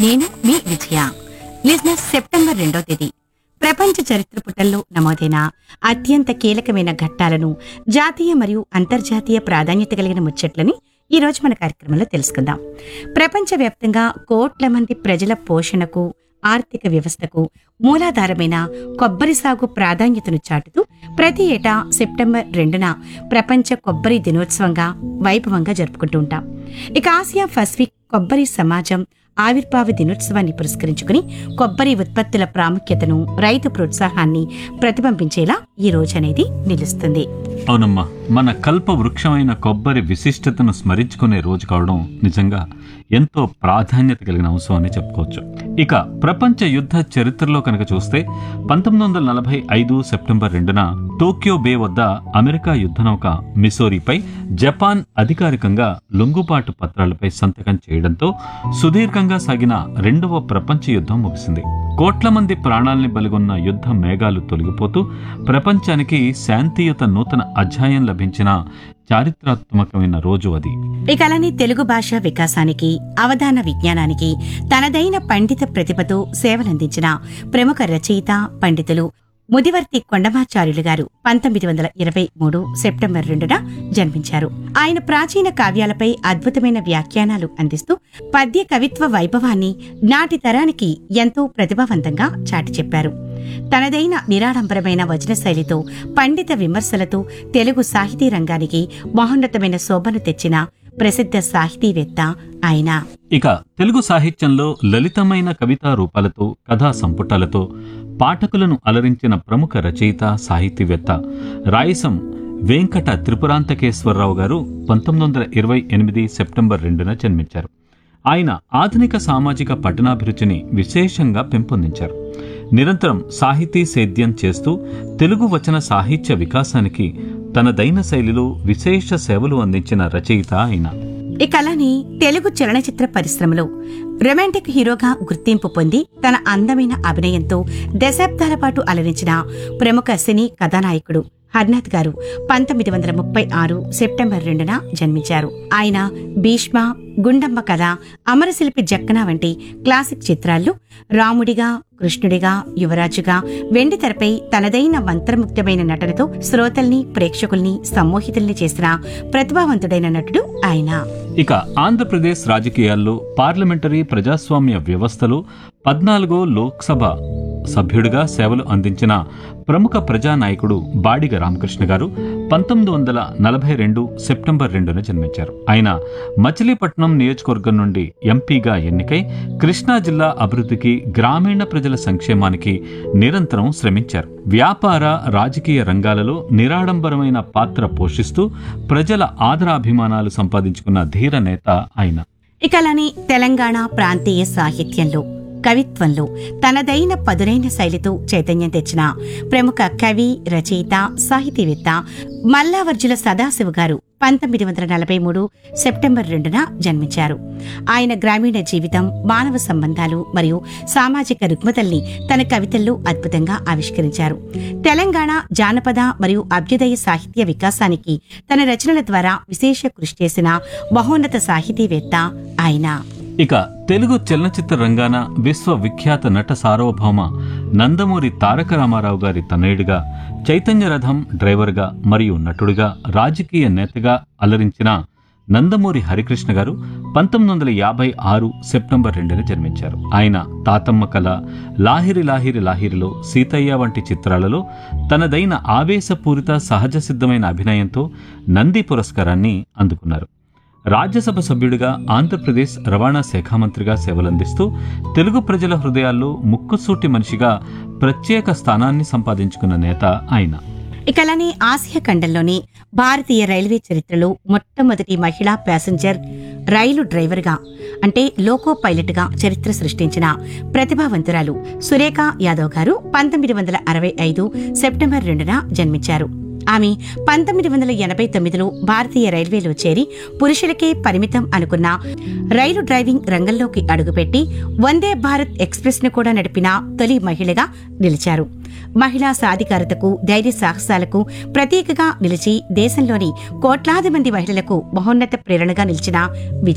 నేను మీ విజయ లిజినెస్ సెప్టెంబర్ రెండో తేదీ ప్రపంచ చరిత్ర పుటల్లో నమోదైన అత్యంత కీలకమైన ఘట్టాలను జాతీయ మరియు అంతర్జాతీయ ప్రాధాన్యత కలిగిన ముచ్చట్లని ఈ రోజు మన కార్యక్రమంలో తెలుసుకుందాం ప్రపంచవ్యాప్తంగా కోట్ల మంది ప్రజల పోషణకు ఆర్థిక వ్యవస్థకు మూలాధారమైన కొబ్బరి సాగు ప్రాధాన్యతను చాటుతూ ప్రతి ఏటా సెప్టెంబర్ రెండున ప్రపంచ కొబ్బరి దినోత్సవంగా వైభవంగా జరుపుకుంటూ ఉంటాం ఇక ఆసియా పసిఫిక్ కొబ్బరి సమాజం ఆవిర్భావ దినోత్సవాన్ని పురస్కరించుకుని కొబ్బరి ఉత్పత్తుల ప్రాముఖ్యతను రైతు ప్రోత్సాహాన్ని ప్రతిబింబించేలా ఈ రోజు అనేది నిలుస్తుంది అవునమ్మా మన కల్ప వృక్షమైన కొబ్బరి విశిష్టతను స్మరించుకునే రోజు కావడం నిజంగా ఎంతో ప్రాధాన్యత కలిగిన అంశం అని చెప్పుకోవచ్చు ఇక ప్రపంచ యుద్ధ చరిత్రలో కనుక చూస్తే పంతొమ్మిది వందల నలభై ఐదు సెప్టెంబర్ రెండున టోక్యో బే వద్ద అమెరికా యుద్ధనౌక మిసోరీపై జపాన్ అధికారికంగా లొంగుబాటు పత్రాలపై సంతకం చేయడంతో సుదీర్ఘంగా సాగిన రెండవ ప్రపంచ యుద్ధం ముగిసింది కోట్ల మంది ప్రాణాల్ని బలిగొన్న యుద్ధ మేఘాలు తొలగిపోతూ ప్రపంచానికి శాంతియుత నూతన అధ్యాయం లభించిన చారిత్రాత్మకమైన రోజు అది ఇక అలానే తెలుగు భాష వికాసానికి అవధాన విజ్ఞానానికి తనదైన పండిత ప్రతిభతో సేవలందించిన ప్రముఖ రచయిత పండితులు ముదివర్తి కొండమాచార్యులు గారు పంతొమ్మిది వందల ఇరవై మూడు సెప్టెంబర్ రెండున జన్మించారు ఆయన ప్రాచీన కావ్యాలపై అద్భుతమైన వ్యాఖ్యానాలు అందిస్తూ పద్య కవిత్వ వైభవాన్ని నాటి తరానికి ఎంతో ప్రతిభావంతంగా చాటి చెప్పారు తనదైన నిరాడంబరమైన వచన శైలితో పండిత విమర్శలతో తెలుగు సాహితీ రంగానికి మహోన్నతమైన శోభను తెచ్చిన ప్రసిద్ధ సాహితీవేత్త ఆయన ఇక తెలుగు సాహిత్యంలో లలితమైన కవితా రూపాలతో కథా సంపుటాలతో పాఠకులను అలరించిన ప్రముఖ రచయిత సాహితీవేత్త రాయసం వెంకట త్రిపురాంతకేశ్వరరావు గారు పంతొమ్మిది వందల ఇరవై ఎనిమిది సెప్టెంబర్ రెండున జన్మించారు ఆయన ఆధునిక సామాజిక పట్టణాభిరుచిని విశేషంగా పెంపొందించారు నిరంతరం సాహితీ సేద్యం చేస్తూ తెలుగు వచన సాహిత్య వికాసానికి తనదైన శైలిలో విశేష సేవలు అందించిన రచయిత ఆయన ఇక అలానే తెలుగు చలనచిత్ర పరిశ్రమలో రొమాంటిక్ హీరోగా గుర్తింపు పొంది తన అందమైన అభినయంతో దశాబ్దాల పాటు అలరించిన ప్రముఖ సినీ కథానాయకుడు హర్నాథ్ గారు పంతొమ్మిది వందల ముప్పై ఆరు సెప్టెంబర్ రెండున జన్మించారు ఆయన భీష్మ గుండమ్మ కథ అమరశిల్పి జక్కన వంటి క్లాసిక్ చిత్రాల్లో రాముడిగా కృష్ణుడిగా యువరాజుగా వెండి తెరపై తనదైన మంత్రముగ్ధమైన నటనతో శ్రోతల్ని ప్రేక్షకుల్ని సమ్మోహితుల్ని చేసిన ప్రతిభావంతుడైన నటుడు ఆయన ఇక ఆంధ్రప్రదేశ్ రాజకీయాల్లో పార్లమెంటరీ ప్రజాస్వామ్య వ్యవస్థలో పద్నాలుగో లోక్సభ సభ్యుడిగా సేవలు అందించిన ప్రముఖ ప్రజానాయకుడు బాడిగ రామకృష్ణ గారు పంతొమ్మిది వందల నలభై రెండు సెప్టెంబర్ రెండున జన్మించారు ఆయన మచిలీపట్నం నియోజకవర్గం నుండి ఎంపీగా ఎన్నికై కృష్ణా జిల్లా అభివృద్ధికి గ్రామీణ ప్రజల సంక్షేమానికి నిరంతరం శ్రమించారు వ్యాపార రాజకీయ రంగాలలో నిరాడంబరమైన పాత్ర పోషిస్తూ ప్రజల ఆదరాభిమానాలు సంపాదించుకున్న ధీర నేత ఆయన ఇక అలానే తెలంగాణ ప్రాంతీయ సాహిత్యంలో కవిత్వంలో తనదైన పదునైన శైలితో చైతన్యం తెచ్చిన ప్రముఖ కవి రచయిత సాహితీవేత్త మల్లావర్జుల సదాశివ గారు పంతొమ్మిది వందల నలభై మూడు సెప్టెంబర్ రెండున జన్మించారు ఆయన గ్రామీణ జీవితం మానవ సంబంధాలు మరియు సామాజిక రుగ్మతల్ని తన కవితల్లో అద్భుతంగా ఆవిష్కరించారు తెలంగాణ జానపద మరియు అభ్యుదయ సాహిత్య వికాసానికి తన రచనల ద్వారా విశేష కృషి చేసిన మహోన్నత సాహితీవేత్త ఆయన ఇక తెలుగు చలనచిత్ర రంగాన విశ్వవిఖ్యాత నట సార్వభౌమ నందమూరి తారక రామారావు గారి తనయుడిగా చైతన్య రథం డ్రైవర్గా మరియు నటుడిగా రాజకీయ నేతగా అలరించిన నందమూరి హరికృష్ణ గారు పంతొమ్మిది వందల యాభై ఆరు సెప్టెంబర్ రెండున జన్మించారు ఆయన తాతమ్మ కళ లాహిరి లాహిరి లాహిరిలో సీతయ్య వంటి చిత్రాలలో తనదైన ఆవేశపూరిత సహజ సిద్ధమైన అభినయంతో నంది పురస్కారాన్ని అందుకున్నారు రాజ్యసభ సభ్యుడిగా ఆంధ్రప్రదేశ్ రవాణా శాఖ మంత్రిగా సేవలందిస్తూ తెలుగు ప్రజల హృదయాల్లో ముక్కుసూటి మనిషిగా ప్రత్యేక స్థానాన్ని సంపాదించుకున్న నేత ఆయన ఇక అలానే ఆసియా ఖండంలోని భారతీయ రైల్వే చరిత్రలో మొట్టమొదటి మహిళా ప్యాసింజర్ రైలు డ్రైవర్గా అంటే లోకో పైలట్గా చరిత్ర సృష్టించిన ప్రతిభావంతురాలు సురేఖ యాదవ్ గారు పంతొమ్మిది వందల అరవై ఐదు సెప్టెంబర్ రెండున జన్మించారు ఆమె పంతొమ్మిది వందల ఎనభై తొమ్మిదిలో భారతీయ రైల్వేలో చేరి పురుషులకే పరిమితం అనుకున్న రైలు డ్రైవింగ్ రంగంలోకి అడుగుపెట్టి వందే భారత్ ఎక్స్ప్రెస్ ను కూడా నడిపిన తొలి మహిళగా నిలిచారు మహిళా సాధికారతకు ధైర్య సాహసాలకు ప్రతీకగా నిలిచి దేశంలోని కోట్లాది మంది మహిళలకు మహోన్నత ప్రేరణగా నిలిచిన విజయ